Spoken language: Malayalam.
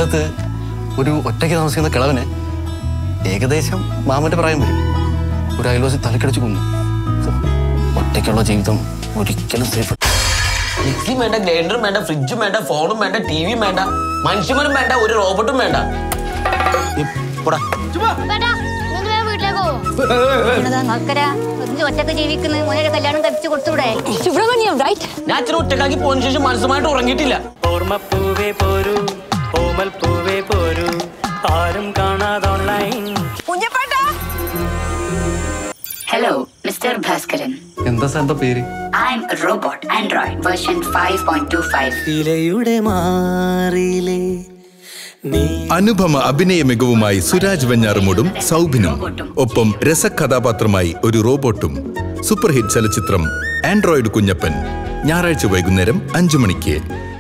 കൊല്ലത്ത് ഒരു ഒറ്റയ്ക്ക് താമസിക്കുന്ന കിളവന് ഏകദേശം മാമന്റെ പ്രായം വരും ഒരു അയൽവാസി തലക്കടിച്ച് കൊന്നു ഹോ, ഒറ്റയ്ക്കുള്ള ജീവിതം ഒരിക്കലും സേഫ് മിക്സിയും വേണ്ട ഗ്രൈൻഡറും വേണ്ട ഫ്രിഡ്ജും വേണ്ട ഫോണും വേണ്ട ടിവിയും വേണ്ട മനുഷ്യന്മാരും വേണ്ട ഒരു റോബോട്ടും വേണ്ട പോടാ വേണ്ട നിങ്ങൾ വേഗം വീട്ടിലേക്ക് പോകും നോക്കര ഒറ്റക്ക് ജീവിക്കുന്ന മോനെ കല്യാണം കഴിച്ചു കൊടുത്തൂടെ സുബ്രഹ്മണ്യം റൈറ്റ് ഞാൻ അച്ഛനെ ഒറ്റക്കാക്കി പോയതിനു ശേഷം മനസ്സുമായിട്ട് ഉറങ്ങിയിട്ടില്ല ഓർമ്മപ്പൂവേ പോരൂ ഓമൽ പൂവേ പോരൂ ആരും കാണാതെ ഓൺലൈൻ Hello, Mr. Bhaskaran. എന്താ സാർ എന്താ പേര് I'm a robot, Android, version 5.25. ഇലയുടെ മാറിയിലെ നീ അനുപമ അഭിനയ മികവുമായി സുരാജ് വെഞ്ഞാറുമൂടും സൗബിനും ഒപ്പം രസകഥാപാത്രമായി ഒരു റോബോട്ടും സൂപ്പർ ഹിറ്റ് ചലച്ചിത്രം ആൻഡ്രോയിഡ് കുഞ്ഞപ്പൻ ഞായറാഴ്ച വൈകുന്നേരം അഞ്ചു മണിക്ക്